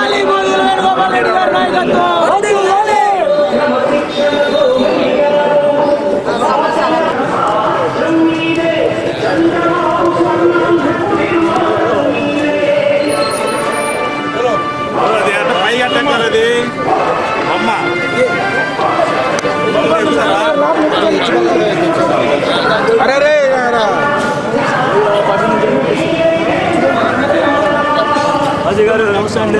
వర్ధిల్లాలి మోదీ వేణుగోపాల్ రెడ్డి గారి నాయకత్వం వర్ధిల్లాలి అది అంటే పై కట్టంగారు అది బొమ్మ బొమ్మ చూసారా అరే రే రా. అజయ్ గారు నమస్తే అండి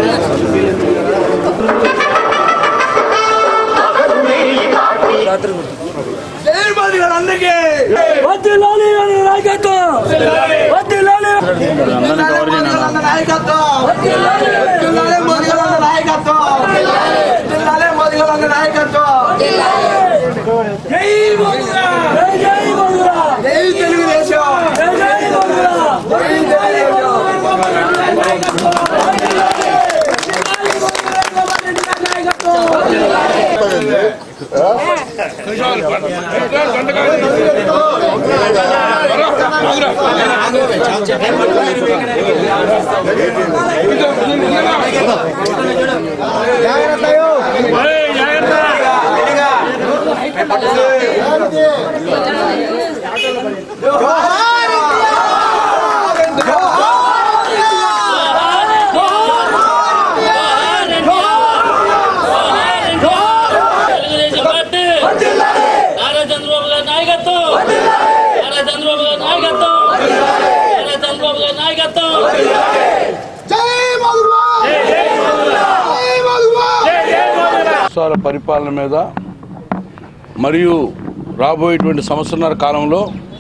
జై మోదీ గారు అందరికీ వర్ధిల్లాలి అని నాయకత్వం వర్ధిల్లాలి నాయకత్వం వర్ధిల్లాలి మోదీ గారి నాయకత్వం వర్ధిల్లాలి మోదీ గారి నాయకత్వం జై మోదీరా జై జై మోదీరా జై తెలుగుదేశం జై జై మోదీరా జై జై తెలుగుదేశం పార్టీ నారా చంద్రబాబు గారి నాయకత్వం నారా చంద్రబాబు గారి నాయకత్వం నారా చంద్రబాబు గారి నాయకత్వం సంవత్సరాల పరిపాలన మీద మరియు రాబోయేటువంటి సంవత్సరాల కాలంలో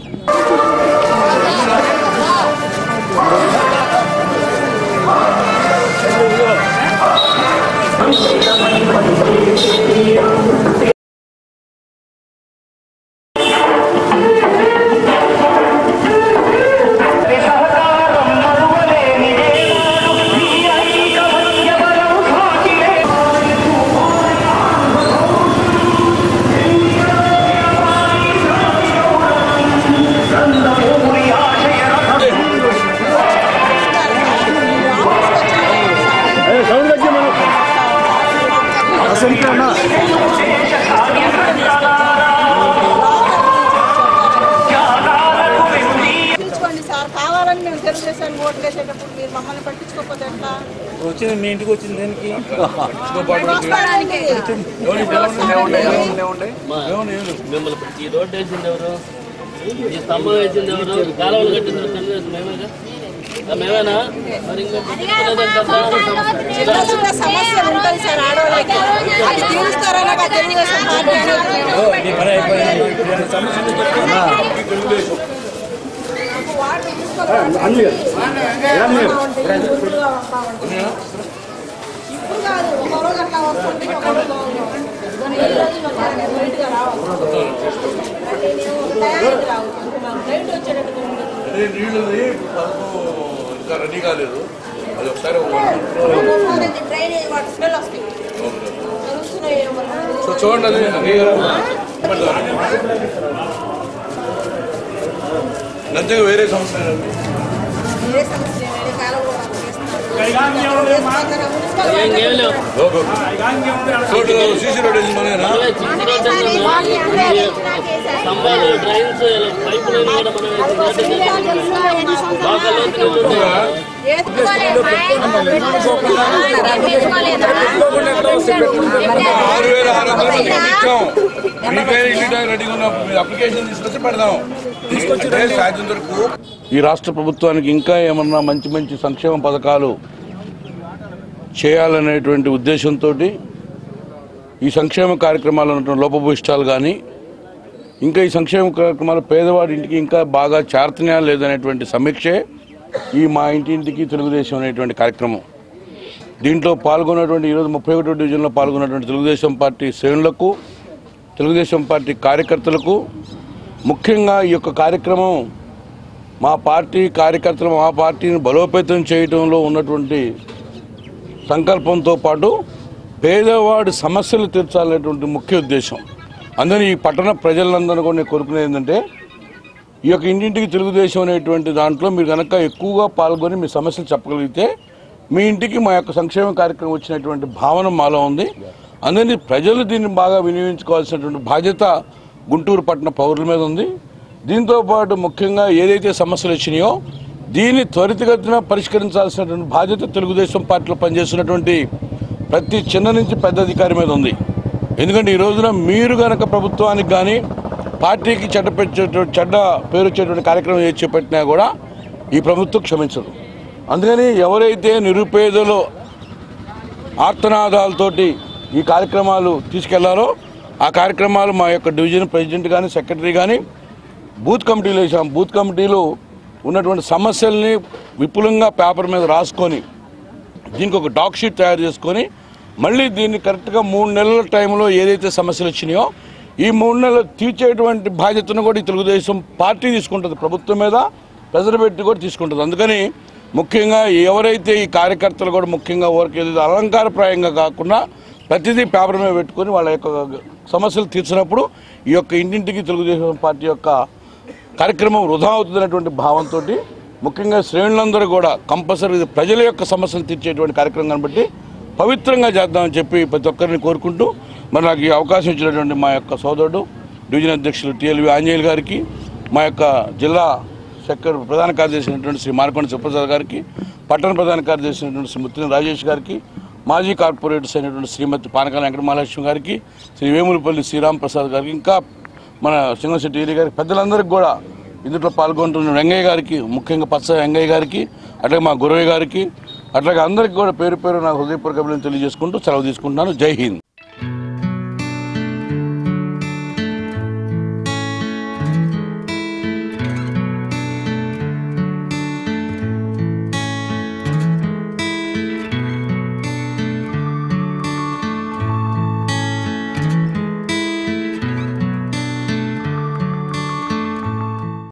పట్టించుకోండి సార్ కావాలని మేము తెలుగుదేశాన్ని ఓట్లు వేసేటప్పుడు మీరు మమ్మల్ని పట్టించుకోకపోతే ఎట్లా వచ్చింది మీ ఇంటికి వచ్చింది దేనికి చూసుకోవడానికి మిమ్మల్ని ఈ రోడ్డు వేసింది ఎవరు ఈ స్తంభం వేసింది ఎవరు కాలువలు కట్టింది ఎవరు? తెలుగుదేశం మేమేగా ఆ, మేమేనా మరి ఇంకా చిన్న చిన్న సమస్యలు ఉంటాయి సార్ ఆడవాళ్ళకి అది తీరుస్తారని నాకు తెలుగుదేశం పార్టీ అనేది మీ పని అయిపోయింది ఇప్పుడు సమస్య ఉంది చెప్తున్నా. వాటర్ తీసుకోవాలి. ఇప్పుడు కాదు ఒక రోజు అట్లా వస్తుంది ఒక రోజు బాగుంటుంది. ఈ రోజు మరి బయటగా రావాలి టయానికి రావాలి బయట వచ్చేటట్టు అదే నీళ్ళది పలుపు ఇంకా రెడీ కాలేదు అది ఒకసారి ఒక ఒక్కోసారి డ్రైనేజ్ వాటర్ స్మెల్ వస్తాయి తెలుస్తున్నాయి సో చూడండి అది రెడీ నంతగా వేరే సంస్థ వేరే సమస్య వేరే కాలం కూడా చేస్తున్నారు. ఇంకేం లేవు రోడ్డు సీసీ రోడ్ వేసింది మనమేనా మనమే చిన్న రోడ్డు వేసాము. ఈ స్తంభాలు డ్రైన్స్ పైప్ లైన్ కూడా మనం వేసింది లోకల్ నీళ్ళు ఉన్నాయి. ఆరు వేల ఆరు వందలు మేము ఇచ్చాం మీ పేరు ఇల్లు రెడీగా ఉన్న అప్లికేషన్ తీసుకొచ్చి పెడదాం అంటే సాధ్యం వరకు ఈ రాష్ట్ర ప్రభుత్వానికి ఇంకా ఏమన్నా మంచి మంచి సంక్షేమ పథకాలు చేయాలనేటువంటి ఉద్దేశంతో ఈ సంక్షేమ కార్యక్రమాలు ఉన్నటువంటి లోపభూయిష్టాలు కానీ ఇంకా ఈ సంక్షేమ కార్యక్రమాలు పేదవాడి ఇంటికి ఇంకా బాగా చేరుతున్నాయా లేదనేటువంటి సమీక్షే ఈ మా ఇంటింటికి తెలుగుదేశం అనేటువంటి కార్యక్రమం దీంట్లో పాల్గొన్నటువంటి ఈరోజు ముప్పై ఒకటో డివిజన్లో పాల్గొన్నటువంటి తెలుగుదేశం పార్టీ శ్రేణులకు తెలుగుదేశం పార్టీ కార్యకర్తలకు ముఖ్యంగా ఈ యొక్క కార్యక్రమం మా పార్టీ కార్యకర్తలు మా పార్టీని బలోపేతం చేయడంలో ఉన్నటువంటి సంకల్పంతో పాటు పేదవాడి సమస్యలు తీర్చాలనేటువంటి ముఖ్య ఉద్దేశం అందుకని ఈ పట్టణ ప్రజలందరూ కూడా నేను కోరుకునేది ఏంటంటే ఈ యొక్క ఇంటింటికి తెలుగుదేశం అనేటువంటి దాంట్లో మీరు కనుక ఎక్కువగా పాల్గొని మీ సమస్యలు చెప్పగలిగితే మీ ఇంటికి మా యొక్క సంక్షేమ కార్యక్రమం వచ్చినటువంటి భావన మాలో ఉంది అందుకని ప్రజలు దీన్ని బాగా వినియోగించుకోవాల్సినటువంటి బాధ్యత గుంటూరు పట్టణ పౌరుల మీద ఉంది దీంతో పాటు ముఖ్యంగా ఏదైతే సమస్యలు వచ్చినాయో దీన్ని త్వరితగతిన పరిష్కరించాల్సినటువంటి బాధ్యత తెలుగుదేశం పార్టీలో పనిచేస్తున్నటువంటి ప్రతి చిన్న నుంచి పెద్ద అధికారి మీద ఉంది ఎందుకంటే ఈ రోజున మీరు గనక ప్రభుత్వానికి కానీ పార్టీకి చెడ్డ పెట్టేటువంటి చెడ్డ పేరు వచ్చేటువంటి కార్యక్రమం ఏది చేపట్టినా కూడా ఈ ప్రభుత్వం క్షమించదు అందుకని ఎవరైతే నిరుపేదలు ఆర్తనాదాలతోటి ఈ కార్యక్రమాలు తీసుకెళ్లారో ఆ కార్యక్రమాలు మా యొక్క డివిజన్ ప్రెసిడెంట్ కానీ సెక్రటరీ కానీ బూత్ కమిటీలు వేసాం బూత్ కమిటీలు ఉన్నటువంటి సమస్యల్ని విపులంగా పేపర్ మీద రాసుకొని దీనికి ఒక డాక్ షీట్ తయారు చేసుకొని మళ్ళీ దీన్ని కరెక్ట్గా మూడు నెలల టైంలో ఏదైతే సమస్యలు వచ్చినాయో ఈ మూడు నెలలు తీర్చేటువంటి బాధ్యతను కూడా ఈ తెలుగుదేశం పార్టీ తీసుకుంటుంది ప్రభుత్వం మీద ప్రెజర్ పెట్టి కూడా తీసుకుంటుంది అందుకని ముఖ్యంగా ఎవరైతే ఈ కార్యకర్తలు కూడా ముఖ్యంగా ఊరికి ఏదైతే అలంకారప్రాయంగా కాకుండా ప్రతిదీ పేపర్ మీద పెట్టుకొని వాళ్ళ యొక్క సమస్యలు తీర్చినప్పుడు ఈ యొక్క ఇంటింటికి తెలుగుదేశం పార్టీ యొక్క కార్యక్రమం వృధా అవుతుందనేటువంటి భావంతో ముఖ్యంగా శ్రేణులందరూ కూడా కంపల్సరీ ఇది ప్రజల యొక్క సమస్యలు తీర్చేటువంటి కార్యక్రమం కాబట్టి పవిత్రంగా చేద్దామని చెప్పి ప్రతి ఒక్కరిని కోరుకుంటూ మరి నాకు ఈ అవకాశం ఇచ్చినటువంటి మా యొక్క సోదరుడు డివిజన్ అధ్యక్షులు టిఎల్వి ఆంజనేయులు గారికి మా యొక్క జిల్లా సెక్రటరీ ప్రధాన కార్యదర్శి అయినటువంటి శ్రీ మార్కొండ సుప్రసాద్ గారికి పట్టణ ప్రధాన కార్యదర్శి అయినటువంటి శ్రీ ముత్తిన రాజేష్ గారికి మాజీ కార్పొరేటర్స్ అయినటువంటి శ్రీమతి పానకాల వెంకట మహాలక్ష్మి గారికి శ్రీ వేములపల్లి శ్రీరామ్ ప్రసాద్ గారికి ఇంకా మన సింగశెట్టి ఏరి గారికి పెద్దలందరికీ కూడా ఇందులో పాల్గొంటున్న వెంగయ్య గారికి ముఖ్యంగా పచ్చ వెంగయ్య గారికి అట్లాగే మా గురవయ్య గారికి అట్లాగే అందరికీ కూడా పేరు పేరు నా హృదయపూర్వక అభినందనలు తెలియజేసుకుంటూ సెలవు తీసుకుంటున్నాను జై హింద్